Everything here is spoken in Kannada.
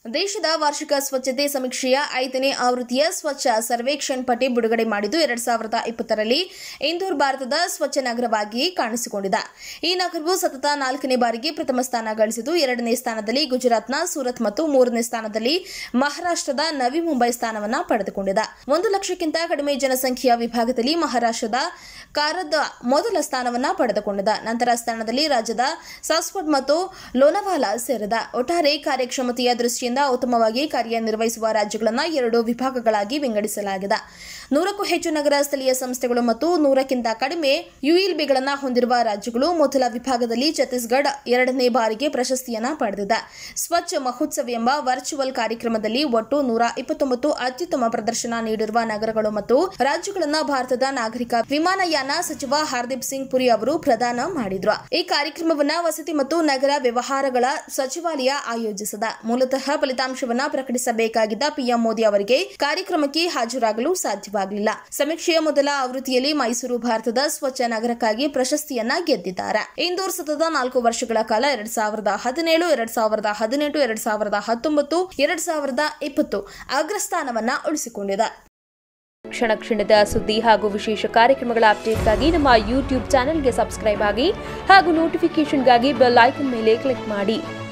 ದೇಶದ ವಾರ್ಷಿಕ ಸ್ವಚ್ಛತೆ ಸಮೀಕ್ಷೆಯ ಐದನೇ ಆವೃತ್ತಿಯ ಸ್ವಚ್ಛ ಸರ್ವೇಕ್ಷಣ್ ಪಟ್ಟಿ ಬಿಡುಗಡೆ ಮಾಡಿದ್ದು ಎರಡ್ ಸಾವಿರದ ಇಪ್ಪತ್ತರಲ್ಲಿ ಇಂದೋರ್ ಭಾರತದ ಸ್ವಚ್ಛ ನಗರವಾಗಿ ಕಾಣಿಸಿಕೊಂಡಿದೆ ಈ ನಗರವು ಸತತ ನಾಲ್ಕನೇ ಬಾರಿಗೆ ಪ್ರಥಮ ಸ್ಥಾನ ಗಳಿಸಿದ್ದು ಎರಡನೇ ಸ್ಥಾನದಲ್ಲಿ ಗುಜರಾತ್ನ ಸೂರತ್ ಮತ್ತು ಮೂರನೇ ಸ್ಥಾನದಲ್ಲಿ ಮಹಾರಾಷ್ಟ್ರದ ನವಿ ಮುಂಬೈ ಸ್ಥಾನವನ್ನ ಪಡೆದುಕೊಂಡಿದೆ ಒಂದು ಲಕ್ಷಕ್ಕಿಂತ ಕಡಿಮೆ ಜನಸಂಖ್ಯೆಯ ವಿಭಾಗದಲ್ಲಿ ಮಹಾರಾಷ್ಟ್ರದ ಕಾರದ ಮೊದಲ ಸ್ಥಾನವನ್ನ ಪಡೆದುಕೊಂಡಿದೆ ನಂತರ ಸ್ಥಾನದಲ್ಲಿ ರಾಜ್ಯದ ಸಾಸ್ವಡ್ ಮತ್ತು ಲೋನಾವಾಲಾ ಸೇರಿದ ಒಟ್ಟಾರೆ ಕಾರ್ಯಕ್ಷಮತೆಯ ದೃಷ್ಟಿಯಿಂದ ಉತ್ತಮವಾಗಿ ಕಾರ್ಯನಿರ್ವಹಿಸುವ ರಾಜ್ಯಗಳನ್ನು ಎರಡು ವಿಭಾಗಗಳಾಗಿ ವಿಂಗಡಿಸಲಾಗಿದೆ ನೂರಕ್ಕೂ ಹೆಚ್ಚು ನಗರ ಸ್ಥಳೀಯ ಸಂಸ್ಥೆಗಳು ಮತ್ತು ನೂರಕ್ಕಿಂತ ಕಡಿಮೆ ಯುಇಲ್ಬಿಗಳನ್ನು ಹೊಂದಿರುವ ರಾಜ್ಯಗಳು ಮೊದಲ ವಿಭಾಗದಲ್ಲಿ ಛತ್ತೀಸ್ಗಢ ಎರಡನೇ ಬಾರಿಗೆ ಪ್ರಶಸ್ತಿಯನ್ನ ಪಡೆದಿದೆ ಸ್ವಚ್ಛ ಮಹೋತ್ಸವ್ ಎಂಬ ವರ್ಚುವಲ್ ಕಾರ್ಯಕ್ರಮದಲ್ಲಿ ಒಟ್ಟು ನೂರ ಇಪ್ಪತ್ತೊಂಬತ್ತು ಅತ್ಯುತ್ತಮ ಪ್ರದರ್ಶನ ನೀಡಿರುವ ನಗರಗಳು ಮತ್ತು ರಾಜ್ಯಗಳನ್ನ ಭಾರತದ ನಾಗರಿಕ ವಿಮಾನಯಾನ ಸಚಿವ ಹರ್ದೀಪ್ ಸಿಂಗ್ ಪುರಿ ಅವರು ಪ್ರದಾನ ಮಾಡಿದ್ರು ಈ ಕಾರ್ಯಕ್ರಮವನ್ನ ವಸತಿ ಮತ್ತು ನಗರ ವ್ಯವಹಾರಗಳ ಸಚಿವಾಲಯ ಆಯೋಜಿಸಿದೆ ಮೂಲತಃ ಫಲಿತಾಂಶವನ್ನ ಪ್ರಕಟಿಸಬೇಕಾಗಿದ್ದ ಪಿಎಂ ಮೋದಿ ಅವರಿಗೆ ಕಾರ್ಯಕ್ರಮಕ್ಕೆ ಹಾಜರಾಗಲು ಸಾಧ್ಯವಾಗಲಿಲ್ಲ ಸಮೀಕ್ಷೆಯ ಮೊದಲ ಆವೃತ್ತಿಯಲ್ಲಿ ಮೈಸೂರು ಭಾರತದ ಸ್ವಚ್ಛ ನಗರಕ್ಕಾಗಿ ಪ್ರಶಸ್ತಿಯನ್ನ ಗೆದ್ದಿದ್ದಾರೆ ಇಂದೋರ್ ಸತತ ನಾಲ್ಕು ವರ್ಷಗಳ ಕಾಲ ಎರಡ್ ಸಾವಿರದ ಹದಿನೇಳು ಎರಡ್ ಸಾವಿರದ ಹದಿನೆಂಟು ಎರಡ್ ಸಾವಿರದ ಹತ್ತೊಂಬತ್ತು ಎರಡ್ ಸಾವಿರದ ಇಪ್ಪತ್ತು ಅಗ್ರಸ್ಥಾನವನ್ನ ಉಳಿಸಿಕೊಂಡಿದೆ ಕ್ಷಣ ಕ್ಷಣದ ಸುದ್ದಿ ಹಾಗೂ ವಿಶೇಷ ಕಾರ್ಯಕ್ರಮಗಳ ಅಪ್ಡೇಟ್ಗಾಗಿ ನಮ್ಮ ಯೂಟ್ಯೂಬ್ ಚಾನೆಲ್ಗೆ ಸಬ್ಸ್ಕ್ರೈಬ್ ಆಗಿ ಹಾಗೂ ನೋಟಿಫಿಕೇಷನ್ಗಾಗಿ ಬೆಲ್ ಐಕನ್ ಮೇಲೆ ಕ್ಲಿಕ್ ಮಾಡಿ